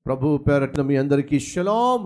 ప్రభు పేరట్న మీ అందరికీ షలాం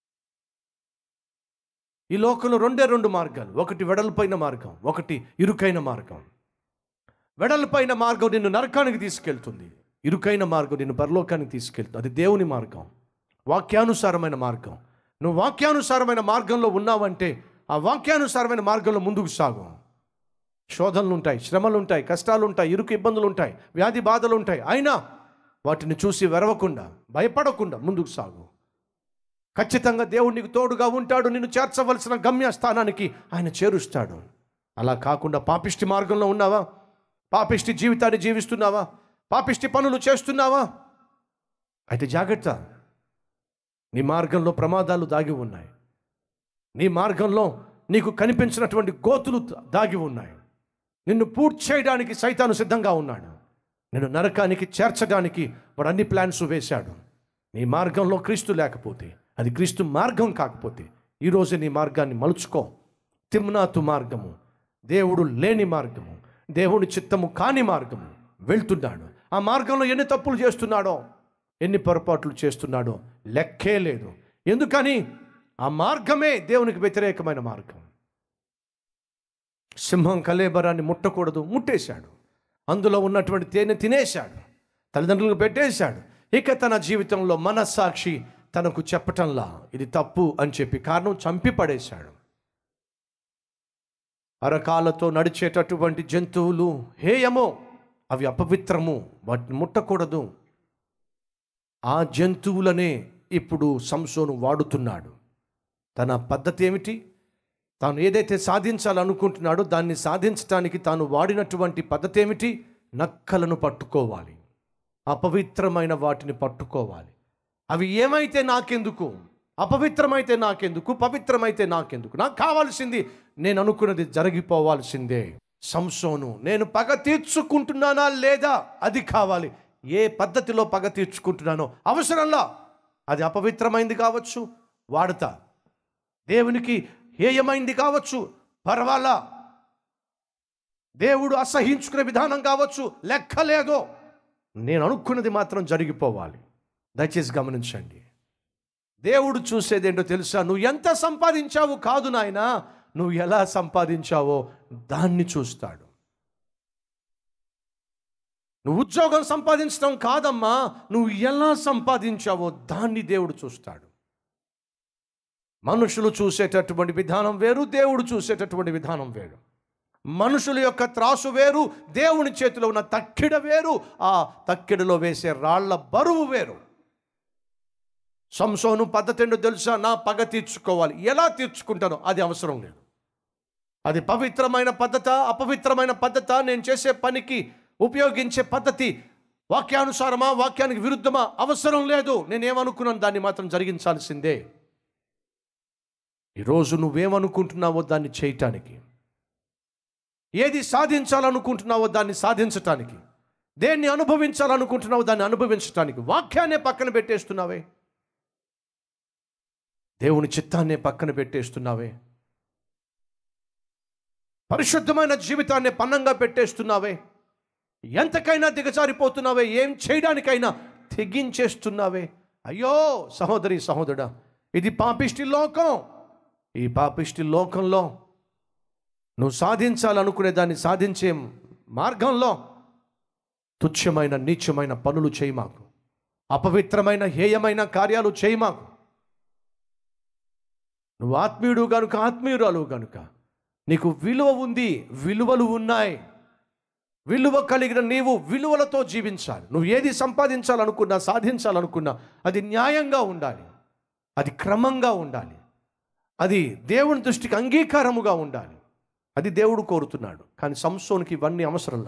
ఈ లోకంలో రెండే రెండు మార్గాలు ఒకటి వెడల్పైన మార్గం ఒకటి ఇరుకైన మార్గం వెడల్పైన మార్గం నిన్ను నరకానికి తీసుకెళ్తుంది ఇరుకైన మార్గం నిన్ను పరలోకానికి తీసుకెళ్తుంది అది దేవుని మార్గం వాక్యానుసారమైన మార్గం నువ్వు వాక్యానుసారమైన మార్గంలో ఉన్నావంటే ఆ వాక్యానుసారమైన మార్గంలో ముందుకు సాగు శోధనలు ఉంటాయి శ్రమలు ఉంటాయి కష్టాలు ఉంటాయి ఇరుకు ఇబ్బందులు ఉంటాయి వ్యాధి బాధలు ఉంటాయి అయినా వాటిని చూసి వెరవకుండా భయపడకుండా ముందుకు సాగు ఖచ్చితంగా దేవుడు నీకు తోడుగా ఉంటాడు నిన్ను చేర్చవలసిన గమ్య స్థానానికి ఆయన చేరుస్తాడు అలా కాకుండా పాపిష్టి మార్గంలో ఉన్నావా పాపిష్టి జీవితాన్ని జీవిస్తున్నావా పాపిష్టి పనులు చేస్తున్నావా అయితే జాగ్రత్త నీ మార్గంలో ప్రమాదాలు దాగి ఉన్నాయి నీ మార్గంలో నీకు కనిపించినటువంటి గోతులు దాగి ఉన్నాయి నిన్ను పూర్తి చేయడానికి సైతాను సిద్ధంగా ఉన్నాడు నిన్ను నరకానికి చేర్చడానికి వాడు అన్ని ప్లాన్స్ వేశాడు నీ మార్గంలో క్రీస్తు లేకపోతే అది క్రీస్తు మార్గం కాకపోతే ఈరోజు నీ మార్గాన్ని మలుచుకో తిమ్నాతు మార్గము దేవుడు లేని మార్గము దేవుని చిత్తము కాని మార్గము వెళ్తున్నాడు ఆ మార్గంలో ఎన్ని తప్పులు చేస్తున్నాడో ఎన్ని పొరపాట్లు చేస్తున్నాడో లెక్కే లేదు ఎందుకని ఆ మార్గమే దేవునికి వ్యతిరేకమైన మార్గం సింహం కలేబరాన్ని ముట్టకూడదు ముట్టేశాడు అందులో ఉన్నటువంటి తేనె తినేశాడు తల్లిదండ్రులకు పెట్టేశాడు ఇక తన జీవితంలో మనస్సాక్షి తనకు చెప్పటంలా ఇది తప్పు అని చెప్పి కారణం చంపి పడేశాడు అరకాలతో నడిచేటటువంటి జంతువులు హేయమో అవి అపవిత్రము వాటిని ముట్టకూడదు ఆ జంతువులనే ఇప్పుడు సంసోను వాడుతున్నాడు తన పద్ధతి ఏమిటి తాను ఏదైతే సాధించాలనుకుంటున్నాడో దాన్ని సాధించడానికి తాను వాడినటువంటి పద్ధతి ఏమిటి నక్కలను పట్టుకోవాలి అపవిత్రమైన వాటిని పట్టుకోవాలి అవి ఏమైతే నాకెందుకు అపవిత్రమైతే నాకెందుకు పవిత్రమైతే నాకెందుకు నాకు కావాల్సింది నేను అనుకున్నది జరిగిపోవాల్సిందే సంసోను నేను పగ తీర్చుకుంటున్నానా లేదా అది కావాలి ఏ పద్ధతిలో పగ తీర్చుకుంటున్నానో అవసరంలా అది అపవిత్రమైంది కావచ్చు వాడతా దేవునికి హేయమైంది కావచ్చు పర్వాలా దేవుడు అసహించుకునే విధానం కావచ్చు లెక్కలేదో నేను అనుకున్నది మాత్రం జరిగిపోవాలి దయచేసి గమనించండి దేవుడు చూసేదేంటో తెలుసా నువ్వు ఎంత సంపాదించావు కాదు నాయన నువ్వు ఎలా సంపాదించావో దాన్ని చూస్తాడు నువ్వు ఉద్యోగం సంపాదించడం కాదమ్మా నువ్వు ఎలా సంపాదించావో దాన్ని దేవుడు చూస్తాడు మనుషులు చూసేటటువంటి విధానం వేరు దేవుడు చూసేటటువంటి విధానం వేరు మనుషుల యొక్క త్రాసు వేరు దేవుని చేతిలో ఉన్న తక్కిడ వేరు ఆ తక్కిడలో వేసే రాళ్ల బరువు వేరు సంసోను పద్ధతి ఏంటో తెలుసా నా పగ తీర్చుకోవాలి ఎలా తీర్చుకుంటానో అది అవసరం లేదు అది పవిత్రమైన పద్ధత అపవిత్రమైన పద్ధత నేను చేసే పనికి ఉపయోగించే పద్ధతి వాక్యానుసారమా వాక్యానికి విరుద్ధమా అవసరం లేదు నేనేమనుకున్నాను దాన్ని మాత్రం జరిగించాల్సిందే ఈరోజు నువ్వేమనుకుంటున్నావో దాన్ని చేయటానికి ఏది సాధించాలనుకుంటున్నావో దాన్ని సాధించటానికి దేన్ని అనుభవించాలనుకుంటున్నావో దాన్ని అనుభవించటానికి వాక్యాన్నే పక్కన పెట్టేస్తున్నావే దేవుని చిత్తాన్నే పక్కన పెట్టేస్తున్నావే పరిశుద్ధమైన జీవితాన్ని పన్నంగా పెట్టేస్తున్నావే ఎంతకైనా దిగజారిపోతున్నావే ఏం చేయడానికైనా తెగించేస్తున్నావే అయ్యో సహోదరి సహోదరుడా ఇది పాపిష్టి లోకం ఈ పాపిష్టి లోకంలో నువ్వు సాధించాలనుకునే దాన్ని సాధించే మార్గంలో తుచ్చమైన నీచమైన పనులు చేయి మాకు అపవిత్రమైన హేయమైన కార్యాలు చేయి మాకు నువ్వు ఆత్మీయుడు కనుక ఆత్మీయురాలు కనుక నీకు విలువ ఉంది విలువలు ఉన్నాయి విలువ కలిగిన నీవు విలువలతో జీవించాలి నువ్వు ఏది సంపాదించాలనుకున్నా సాధించాలనుకున్నా అది న్యాయంగా ఉండాలి అది క్రమంగా ఉండాలి అది దేవుని దృష్టికి అంగీకారముగా ఉండాలి అది దేవుడు కోరుతున్నాడు కానీ సంసోనికి ఇవన్నీ అవసరంలా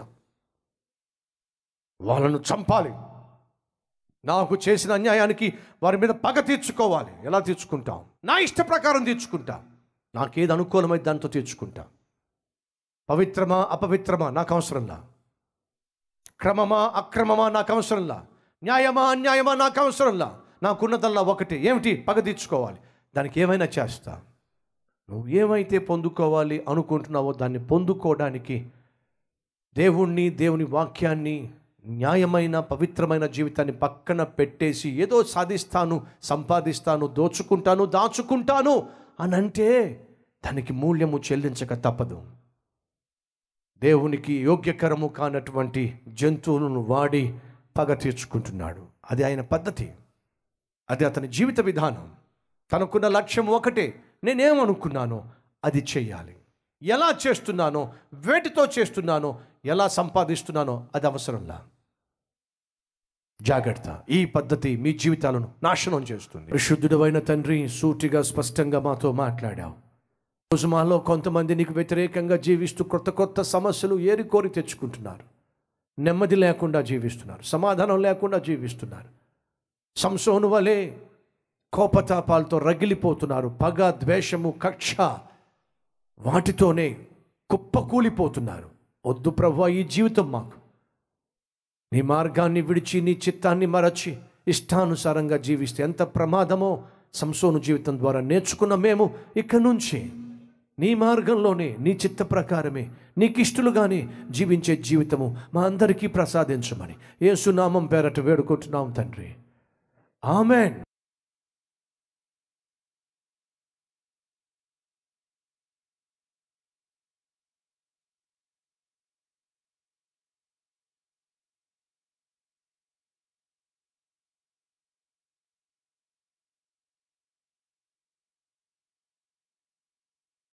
వాళ్ళను చంపాలి నాకు చేసిన అన్యాయానికి వారి మీద పగ తీర్చుకోవాలి ఎలా తీర్చుకుంటాం నా ఇష్ట ప్రకారం తీర్చుకుంటా నాకేది అనుకూలమైతే దాంతో తీర్చుకుంటా పవిత్రమా అపవిత్రమా నాకు అవసరంలా క్రమమా అక్రమమా నాకు అవసరంలా న్యాయమా అన్యాయమా నాకు అవసరంలా నాకున్నదల్లా ఒకటి ఏమిటి పగ తీర్చుకోవాలి దానికి ఏమైనా చేస్తా నువ్వు ఏమైతే పొందుకోవాలి అనుకుంటున్నావో దాన్ని పొందుకోవడానికి దేవుణ్ణి దేవుని వాక్యాన్ని న్యాయమైన పవిత్రమైన జీవితాన్ని పక్కన పెట్టేసి ఏదో సాధిస్తాను సంపాదిస్తాను దోచుకుంటాను దాచుకుంటాను అని అంటే దానికి మూల్యము చెల్లించక తప్పదు దేవునికి యోగ్యకరము కానటువంటి జంతువులను వాడి పగ తీర్చుకుంటున్నాడు అది ఆయన పద్ధతి అది అతని జీవిత విధానం తనకున్న లక్ష్యం ఒకటే నేనేమనుకున్నానో అది చేయాలి ఎలా చేస్తున్నానో వేటితో చేస్తున్నానో ఎలా సంపాదిస్తున్నానో అది అవసరంలా జాగ్రత్త ఈ పద్ధతి మీ జీవితాలను నాశనం చేస్తుంది పరిశుద్ధుడైన తండ్రి సూటిగా స్పష్టంగా మాతో మాట్లాడావు రోజు మాలో కొంతమంది నీకు వ్యతిరేకంగా జీవిస్తూ కొత్త కొత్త సమస్యలు ఏరికోరి తెచ్చుకుంటున్నారు నెమ్మది లేకుండా జీవిస్తున్నారు సమాధానం లేకుండా జీవిస్తున్నారు సంసోను వలె కోపతాపాలతో రగిలిపోతున్నారు పగ ద్వేషము కక్ష వాటితోనే కుప్పకూలిపోతున్నారు వద్దు ప్రభు ఈ జీవితం మాకు నీ మార్గాన్ని విడిచి నీ చిత్తాన్ని మరచి ఇష్టానుసారంగా జీవిస్తే ఎంత ప్రమాదమో సంసోను జీవితం ద్వారా నేర్చుకున్న మేము ఇక నుంచి నీ మార్గంలోనే నీ చిత్త ప్రకారమే నీకు ఇష్టలుగానే జీవించే జీవితము మా అందరికీ ప్రసాదించమని యేసునామం పేరట వేడుకుంటున్నాం తండ్రి ఆమెన్